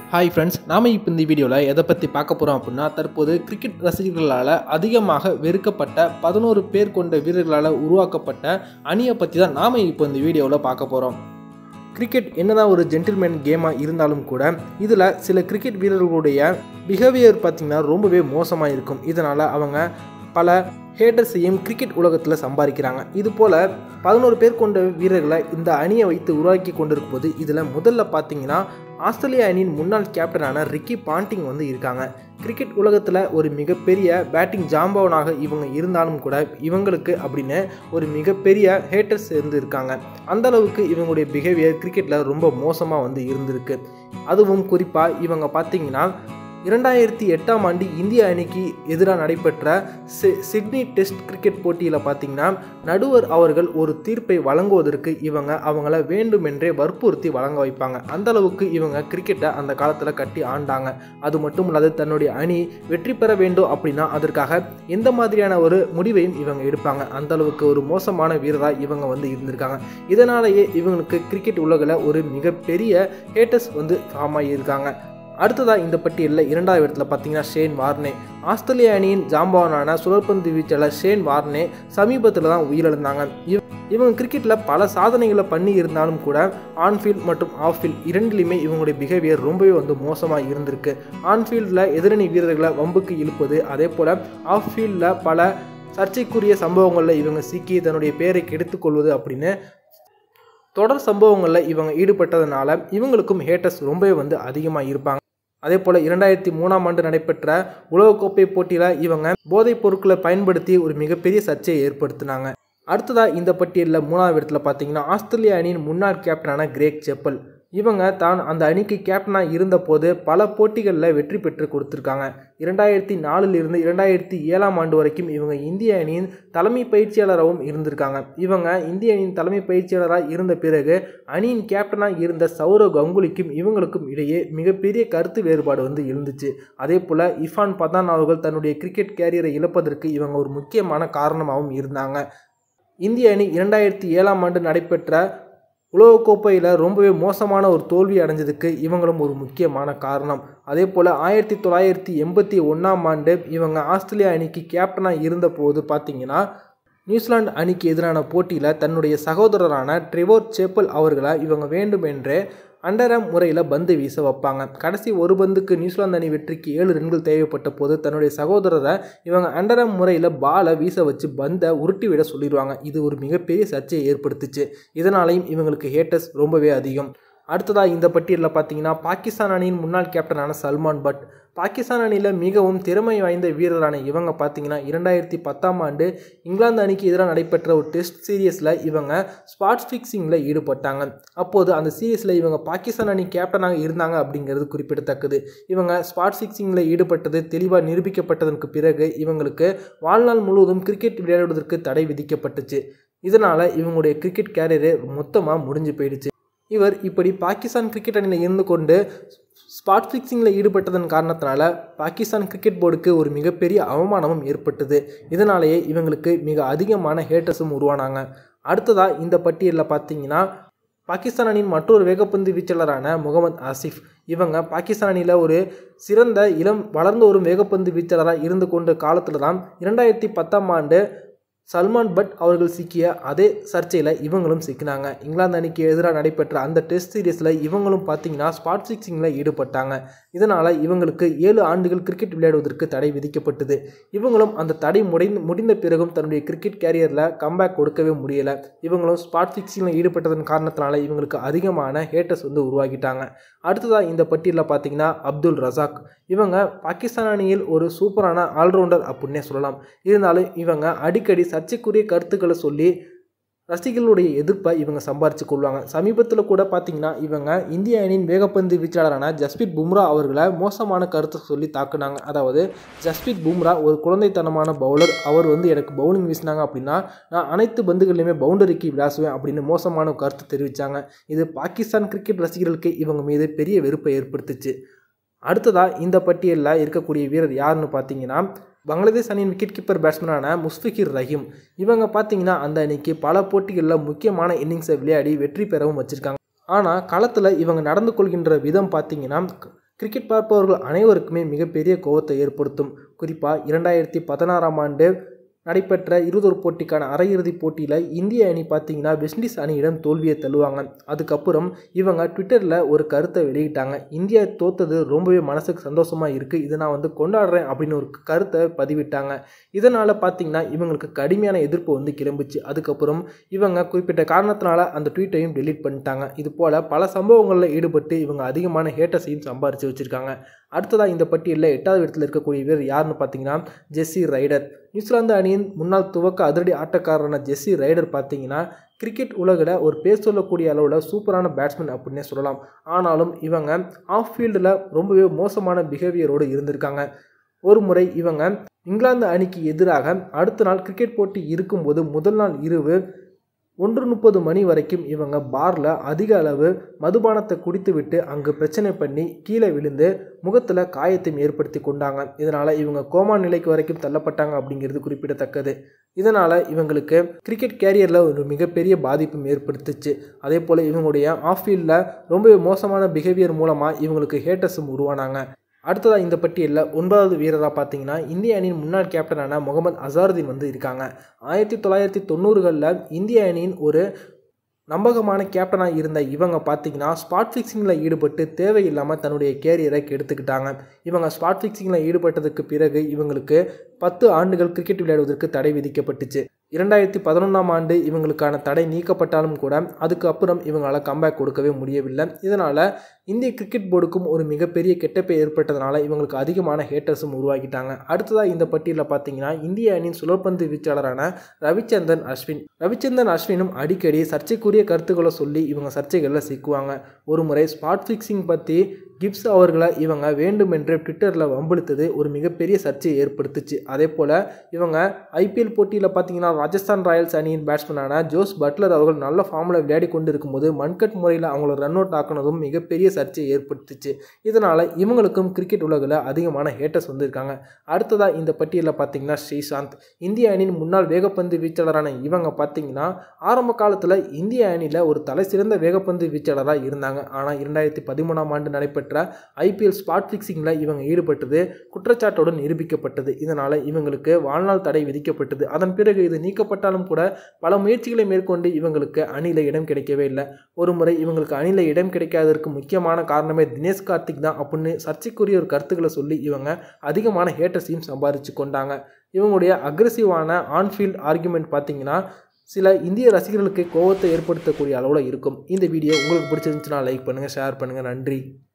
hi friends நாம இப்போ இந்த வீடியோவில் எதை பற்றி பார்க்க போகிறோம் அப்படின்னா தற்போது கிரிக்கெட் ரசிகர்களால் அதிகமாக வெறுக்கப்பட்ட பதினோரு பேர் கொண்ட வீரர்களால் உருவாக்கப்பட்ட அணியை பற்றி தான் நாம் இப்போ இந்த வீடியோவில் பார்க்க போகிறோம் கிரிக்கெட் என்னதான் ஒரு ஜென்டில்மேன் கேமாக இருந்தாலும் கூட இதில் சில கிரிக்கெட் வீரர்களுடைய பிஹேவியர் பார்த்திங்கன்னா ரொம்பவே மோசமாக இருக்கும் இதனால் அவங்க பல ஹேட்டர்ஸையும் கிரிக்கெட் உலகத்தில் சம்பாதிக்கிறாங்க இது போல் பதினோரு பேர் கொண்ட வீரர்களை இந்த அணியை வைத்து உருவாக்கி கொண்டிருக்கும் போது இதில் முதல்ல பார்த்தீங்கன்னா ஆஸ்திரேலியா அணியின் முன்னாள் கேப்டனான ரிக்கி பாண்டிங் வந்து இருக்காங்க கிரிக்கெட் உலகத்தில் ஒரு மிகப்பெரிய பேட்டிங் ஜாம்பவனாக இவங்க இருந்தாலும் கூட இவங்களுக்கு அப்படின்னு ஒரு மிகப்பெரிய ஹேட்டர்ஸ் இருந்து இருக்காங்க அந்த அளவுக்கு இவங்களுடைய பிஹேவியர் கிரிக்கெட்டில் ரொம்ப மோசமாக வந்து இருந்திருக்கு அதுவும் குறிப்பாக இவங்க பார்த்தீங்கன்னா இரண்டாயிரத்தி எட்டாம் ஆண்டு இந்திய அணிக்கு எதிராக நடைபெற்ற சி சிட்னி டெஸ்ட் கிரிக்கெட் போட்டியில் பார்த்தீங்கன்னா நடுவர் அவர்கள் ஒரு தீர்ப்பை வழங்குவதற்கு இவங்க அவங்கள வேண்டுமென்றே வற்புறுத்தி வழங்க வைப்பாங்க அந்த அளவுக்கு இவங்க கிரிக்கெட்டை அந்த காலத்தில் கட்டி ஆண்டாங்க அது மட்டும் இல்லாது தன்னுடைய அணி வெற்றி பெற வேண்டும் அப்படின்னா அதற்காக எந்த மாதிரியான ஒரு முடிவையும் இவங்க எடுப்பாங்க அந்த அளவுக்கு ஒரு மோசமான வீரராக இவங்க வந்து இருந்திருக்காங்க இதனாலேயே இவங்களுக்கு கிரிக்கெட் உலகில் ஒரு மிகப்பெரிய ஹேட்டர்ஸ் வந்து ஃபார்ம் ஆகியிருக்காங்க அடுத்ததாக இந்த பட்டியலில் இரண்டாவது இடத்துல பார்த்தீங்கன்னா ஷேன் வார்னே ஆஸ்திரேலிய அணியின் ஜாம்பவானான சுழற்பந்து வீச்சாளர் ஷேன் வார்னே சமீபத்தில் தான் உயிரிழந்தாங்க இவ இவங்க கிரிக்கெட்டில் பல சாதனைகளை பண்ணி இருந்தாலும் கூட ஆன்ஃபீல்ட் மற்றும் ஆஃபீல்ட் இரண்டிலுமே இவங்களுடைய பிஹேவியர் ரொம்பவே வந்து மோசமாக இருந்திருக்கு ஆன்ஃபீல்டில் எதிரணி வீரர்களை வம்புக்கு இழுப்பது அதே போல் ஆஃப் ஃபீல்டில் பல சர்ச்சைக்குரிய சம்பவங்களில் இவங்க சிக்கி தன்னுடைய பேரை கெடுத்துக்கொள்வது அப்படின்னு தொடர் சம்பவங்களில் இவங்க ஈடுபட்டதுனால இவங்களுக்கும் ஹேட்டர்ஸ் ரொம்பவே வந்து அதிகமாக இருப்பாங்க அதே போல் இரண்டாயிரத்தி மூணாம் ஆண்டு நடைபெற்ற உலகக்கோப்பை போட்டியில் இவங்க போதைப் பொருட்களை பயன்படுத்தி ஒரு மிகப்பெரிய சர்ச்சையை ஏற்படுத்தினாங்க அடுத்ததாக இந்த பட்டியலில் மூணாவது இடத்துல பார்த்தீங்கன்னா ஆஸ்திரேலிய அணியின் முன்னாள் கேப்டனான கிரேக் செப்பல் இவங்க தான் அந்த அணிக்கு கேப்டனாக இருந்தபோது பல போட்டிகளில் வெற்றி பெற்று கொடுத்துருக்காங்க இரண்டாயிரத்தி நாலுலேருந்து இரண்டாயிரத்தி ஏழாம் ஆண்டு வரைக்கும் இவங்க இந்திய அணியின் தலைமை பயிற்சியாளராகவும் இருந்திருக்காங்க இவங்க இந்திய அணியின் தலைமை பயிற்சியாளராக இருந்த பிறகு அணியின் கேப்டனாக இருந்த சௌரவ் கங்குலிக்கும் இவங்களுக்கும் இடையே மிகப்பெரிய கருத்து வேறுபாடு வந்து இருந்துச்சு அதே போல் இஃபான் பதான் அவர்கள் தன்னுடைய கிரிக்கெட் கேரியரை இழப்பதற்கு இவங்க ஒரு முக்கியமான காரணமாகவும் இருந்தாங்க இந்திய அணி இரண்டாயிரத்தி ஏழாம் ஆண்டு நடைபெற்ற உலகக்கோப்பையில் ரொம்பவே மோசமான ஒரு தோல்வி அடைஞ்சதுக்கு இவங்களும் ஒரு முக்கியமான காரணம் அதே போல் ஆயிரத்தி தொள்ளாயிரத்தி எண்பத்தி ஒன்றாம் ஆண்டு இவங்க ஆஸ்திரேலியா அணிக்கு கேப்டனாக இருந்தபோது பார்த்தீங்கன்னா நியூசிலாந்து அணிக்கு எதிரான போட்டியில் தன்னுடைய சகோதரரான ட்ரிவோர் சேப்பல் அவர்களை இவங்க வேண்டுமென்றே அண்டரம் முறையில் பந்து வீச வைப்பாங்க கடைசி ஒரு பந்துக்கு நியூசிலாந்து அணி வெற்றிக்கு ஏழு ரன்கள் தேவைப்பட்ட போது தன்னுடைய சகோதரரை இவங்க அண்டரம் முறையில் பாலை வீச வச்சு பந்தை உருட்டி விட சொல்லிடுவாங்க இது ஒரு மிகப்பெரிய சர்ச்சையை ஏற்படுத்துச்சு இதனாலையும் இவங்களுக்கு ஹேட்டர்ஸ் ரொம்பவே அதிகம் அடுத்ததாக இந்த பட்டியலில் பார்த்தீங்கன்னா பாகிஸ்தான் அணியின் முன்னாள் கேப்டனான சல்மான் பட் பாகிஸ்தான் அணியில் மிகவும் திறமை வாய்ந்த வீரரான இவங்க பார்த்தீங்கன்னா இரண்டாயிரத்தி பத்தாம் ஆண்டு இங்கிலாந்து அணிக்கு எதிராக நடைபெற்ற ஒரு டெஸ்ட் சீரியஸில் இவங்க ஸ்பாட்ஸ் ஃபிக்ஸிங்கில் ஈடுபட்டாங்க அப்போது அந்த சீரியஸில் இவங்க பாகிஸ்தான் அணி கேப்டனாக இருந்தாங்க அப்படிங்கிறது குறிப்பிடத்தக்கது இவங்க ஸ்பாட் ஃபிக்ஸிங்கில் ஈடுபட்டது தெளிவாக நிரூபிக்கப்பட்டதற்கு பிறகு இவங்களுக்கு வாழ்நாள் முழுவதும் கிரிக்கெட் விளையாடுவதற்கு தடை விதிக்கப்பட்டுச்சு இதனால் இவங்களுடைய கிரிக்கெட் கேரியரே மொத்தமாக முடிஞ்சு போயிடுச்சு இவர் இப்படி பாகிஸ்தான் கிரிக்கெட் அணியில் இருந்து கொண்டு ஸ்பாட் ஃபிக்ஸிங்கில் ஈடுபட்டதன் காரணத்தினால பாகிஸ்தான் கிரிக்கெட் போர்டுக்கு ஒரு மிகப்பெரிய அவமானமும் ஏற்பட்டது இதனாலேயே இவங்களுக்கு மிக அதிகமான ஹேட்டர்ஸும் உருவானாங்க அடுத்ததாக இந்த பட்டியலில் பார்த்தீங்கன்னா பாகிஸ்தான் அணியின் மற்றொரு வேகப்பந்து வீச்சாளரான முகமது ஆசிஃப் இவங்க பாகிஸ்தான் அணியில் ஒரு சிறந்த இளம் வளர்ந்து வரும் வேகப்பந்து வீச்சாளராக இருந்து கொண்ட காலத்தில் தான் இரண்டாயிரத்தி பத்தாம் ஆண்டு சல்மான் பட் அவர்கள் சிக்கிய அதே சர்ச்சையில் இவங்களும் சிக்கினாங்க இங்கிலாந்து அணிக்கு எதிராக நடைபெற்ற அந்த டெஸ்ட் சீரீஸில் இவங்களும் பார்த்தீங்கன்னா ஸ்பாட் ஃபிக்ஸிங்கில் ஈடுபட்டாங்க இதனால் இவங்களுக்கு ஏழு ஆண்டுகள் கிரிக்கெட் விளையாடுவதற்கு தடை விதிக்கப்பட்டது இவங்களும் அந்த தடை முடிந்து முடிந்த பிறகும் தன்னுடைய கிரிக்கெட் கேரியரில் கம்பேக் கொடுக்கவே முடியலை இவங்களும் ஸ்பாட் ஃபிக்ஸிங்கில் ஈடுபட்டதன் காரணத்தினால இவங்களுக்கு அதிகமான ஹேட்டர்ஸ் வந்து உருவாக்கிட்டாங்க அடுத்ததாக இந்த பட்டியலில் பார்த்தீங்கன்னா அப்துல் ரசாக் இவங்க பாகிஸ்தான் அணியில் ஒரு சூப்பரான ஆல்ரவுண்டர் அப்படின்னே சொல்லலாம் இருந்தாலும் இவங்க அடிக்கடி சர்ச்சைக்குரிய கருத்துக்களை சொல்லி ரசிகர்களுடைய எதிர்ப்பை இவங்க சம்பாரித்து கொள்வாங்க சமீபத்தில் கூட பார்த்தீங்கன்னா இவங்க இந்திய அணியின் வேகப்பந்து வீச்சாளரான ஜஸ்பித் பும்ரா அவர்களை மோசமான கருத்தை சொல்லி தாக்குனாங்க அதாவது ஜஸ்பித் பும்ரா ஒரு குழந்தைத்தனமான பவுலர் அவர் வந்து எனக்கு பவுலிங் வீசினாங்க அப்படின்னா நான் அனைத்து பந்துகளையுமே பவுண்டரிக்கு விளாசுவேன் அப்படின்னு மோசமான கருத்து தெரிவித்தாங்க இது பாகிஸ்தான் கிரிக்கெட் ரசிகர்களுக்கு இவங்க மீது பெரிய வெறுப்பை ஏற்படுத்துச்சு அடுத்ததாக இந்த பட்டியலில் இருக்கக்கூடிய வீரர் யாருன்னு பார்த்தீங்கன்னா பங்களாதேஷ் அணியின் விக்கெட் கீப்பர் பேட்ஸ்மேனான முஸ்ஃபிகிர் ரஹீம் இவங்க பார்த்தீங்கன்னா அந்த அணிக்கு பல போட்டிகளில் முக்கியமான இன்னிங்ஸை விளையாடி வெற்றி பெறவும் வச்சுருக்காங்க ஆனால் களத்தில் இவங்க நடந்து கொள்கின்ற விதம் பார்த்தீங்கன்னா கிரிக்கெட் பார்ப்பவர்கள் அனைவருக்குமே மிகப்பெரிய கோவத்தை ஏற்படுத்தும் குறிப்பாக இரண்டாயிரத்தி பதினாறாம் ஆண்டு நடைபெற்ற இருபதொரு போட்டிக்கான அரையிறுதிப் போட்டியில் இந்திய அணி பார்த்தீங்கன்னா வெஸ்டிண்டீஸ் அணியிடம் தோல்வியை தள்ளுவாங்க அதுக்கப்புறம் இவங்க ட்விட்டரில் ஒரு கருத்தை வெளியிட்டாங்க இந்தியா தோத்தது ரொம்பவே மனசுக்கு சந்தோஷமாக இருக்குது இதை நான் வந்து கொண்டாடுறேன் அப்படின்னு ஒரு கருத்தை பதிவிட்டாங்க இதனால் பார்த்தீங்கன்னா இவங்களுக்கு கடுமையான எதிர்ப்பு வந்து கிளம்புச்சு அதுக்கப்புறம் இவங்க குறிப்பிட்ட காரணத்தினால அந்த ட்வீட்டையும் டெலீட் பண்ணிட்டாங்க இது போல் பல சம்பவங்களில் ஈடுபட்டு இவங்க அதிகமான ஹேட்டர்ஸையும் சம்பாரித்து வச்சுருக்காங்க அடுத்ததாக இந்த பட்டியலில் எட்டாவது இடத்துல இருக்கக்கூடிய வீரர் யாருன்னு பார்த்தீங்கன்னா ஜெஸ்ஸி ரைடர் நியூசிலாந்து அணியின் முன்னாள் துவக்க அதிரடி ஆட்டக்காரரான ஜெஸ்ஸி ரைடர் பார்த்தீங்கன்னா கிரிக்கெட் உலகில் ஒரு பேர் சொல்லக்கூடிய அளவில் சூப்பரான பேட்ஸ்மேன் அப்படின்னே சொல்லலாம் ஆனாலும் இவங்க ஆஃப் ஃபீல்டில் ரொம்பவே மோசமான பிஹேவியரோடு இருந்திருக்காங்க ஒரு முறை இவங்க இங்கிலாந்து அணிக்கு எதிராக அடுத்த நாள் கிரிக்கெட் போட்டி இருக்கும்போது முதல் நாள் இரவு ஒன்று முப்பது மணி வரைக்கும் இவங்க பாரில் அதிக அளவு மதுபானத்தை குடித்துவிட்டு அங்கு பிரச்சனை பண்ணி கீழே விழுந்து முகத்தில் காயத்தையும் ஏற்படுத்தி கொண்டாங்க இதனால் இவங்க கோமா நிலைக்கு வரைக்கும் தள்ளப்பட்டாங்க அப்படிங்கிறது குறிப்பிடத்தக்கது இதனால் இவங்களுக்கு கிரிக்கெட் கேரியரில் ஒரு மிகப்பெரிய பாதிப்பும் ஏற்படுத்துச்சு அதே போல் இவங்களுடைய ஆஃப் ஃபீல்டில் ரொம்ப மோசமான பிஹேவியர் மூலமாக இவங்களுக்கு ஹேட்டர்ஸும் உருவானாங்க அடுத்ததாக இந்த பட்டியலில் ஒன்பதாவது வீரராக பார்த்தீங்கன்னா இந்திய அணியின் முன்னாள் கேப்டனான முகமது அசாருதீன் வந்து இருக்காங்க ஆயிரத்தி தொள்ளாயிரத்தி தொண்ணூறுகளில் இந்திய அணியின் ஒரு நம்பகமான கேப்டனாக இருந்த இவங்க பார்த்தீங்கன்னா ஸ்பாட் ஃபிக்ஸிங்கில் ஈடுபட்டு தேவையில்லாமல் தன்னுடைய கேரியரை கெடுத்துக்கிட்டாங்க இவங்க ஸ்பாட் ஃபிக்ஸிங்கில் ஈடுபட்டதுக்கு பிறகு இவங்களுக்கு பத்து ஆண்டுகள் கிரிக்கெட் விளையாடுவதற்கு தடை விதிக்கப்பட்டுச்சு இரண்டாயிரத்தி பதினொன்றாம் ஆண்டு இவங்களுக்கான தடை நீக்கப்பட்டாலும் கூட அதுக்கப்புறம் இவங்களால் கம்பேக் கொடுக்கவே முடியவில்லை இதனால் இந்திய கிரிக்கெட் போர்டுக்கும் ஒரு மிகப்பெரிய கெட்டப்பை ஏற்பட்டதுனால இவங்களுக்கு அதிகமான ஹேட்டர்ஸும் உருவாக்கிட்டாங்க அடுத்ததாக இந்த பட்டியலில் பார்த்தீங்கன்னா இந்திய அணியின் சுழற்பந்து வீச்சாளரான ரவிச்சந்திரன் அஸ்வின் ரவிச்சந்திரன் அஸ்வினும் அடிக்கடி சர்ச்சைக்குரிய கருத்துக்களை சொல்லி இவங்க சர்ச்சைகளில் சிக்குவாங்க ஒரு முறை ஸ்பாட் ஃபிக்ஸிங் பற்றி கிப்ஸ் அவர்களை இவங்க வேண்டுமென்றே ட்விட்டரில் வம்பிழுத்தது ஒரு மிகப்பெரிய சர்ச்சையை ஏற்படுத்துச்சு அதே போல் இவங்க ஐபிஎல் போட்டியில் பார்த்தீங்கன்னா ராஜஸ்தான் ராயல்ஸ் அணியின் பேட்ஸ்மேனான ஜோஸ் பட்லர் அவர்கள் நல்ல ஃபார்மில் விளையாடி கொண்டு இருக்கும்போது மன்கட் முறையில் அவங்கள ரன் அவுட் ஆக்கினதும் மிகப்பெரிய சர்ச்சையை ஏற்படுத்துச்சு இதனால் இவங்களுக்கும் கிரிக்கெட் உலகில் அதிகமான ஹேட்டர்ஸ் வந்திருக்காங்க அடுத்ததாக இந்த பட்டியலில் பார்த்தீங்கன்னா ஸ்ரீசாந்த் இந்திய அணியின் முன்னாள் வேகப்பந்து வீச்சாளரான இவங்க பார்த்தீங்கன்னா ஆரம்ப காலத்தில் இந்திய அணியில் ஒரு தலை சிறந்த வேகப்பந்து வீச்சாளராக இருந்தாங்க ஆனால் இரண்டாயிரத்தி பதிமூணாம் ஆண்டு நடைபெற்ற ஐபிஎல் ஸ்பாட் ஃபிக்ஸிங்கில் இவங்க ஈடுபட்டது குற்றச்சாட்டுடன் நிரூபிக்கப்பட்டது இதனால் இவங்களுக்கு வாழ்நாள் தடை விதிக்கப்பட்டது அதன் பிறகு இது நீக்கப்பட்டாலும் கூட பல முயற்சிகளை மேற்கொண்டு இவங்களுக்கு அணியில் இடம் கிடைக்கவே இல்லை ஒரு முறை இவங்களுக்கு அணியில் இடம் கிடைக்காததற்கு முக்கியமான காரணமே தினேஷ் கார்த்திக் தான் அப்படின்னு சர்ச்சைக்குரிய ஒரு கருத்துக்களை சொல்லி இவங்க அதிகமான ஹேட்டர்ஸையும் சம்பாதிச்சு கொண்டாங்க இவங்களுடைய அக்ரெசிவான ஆன்ஃபீல்ட் ஆர்குமெண்ட் பார்த்தீங்கன்னா சில இந்திய ரசிகர்களுக்கு கோவத்தை ஏற்படுத்தக்கூடிய அளவில் இருக்கும் இந்த வீடியோ உங்களுக்கு பிடிச்சிருந்துச்சுன்னா லைக் பண்ணுங்கள் ஷேர் பண்ணுங்கள் நன்றி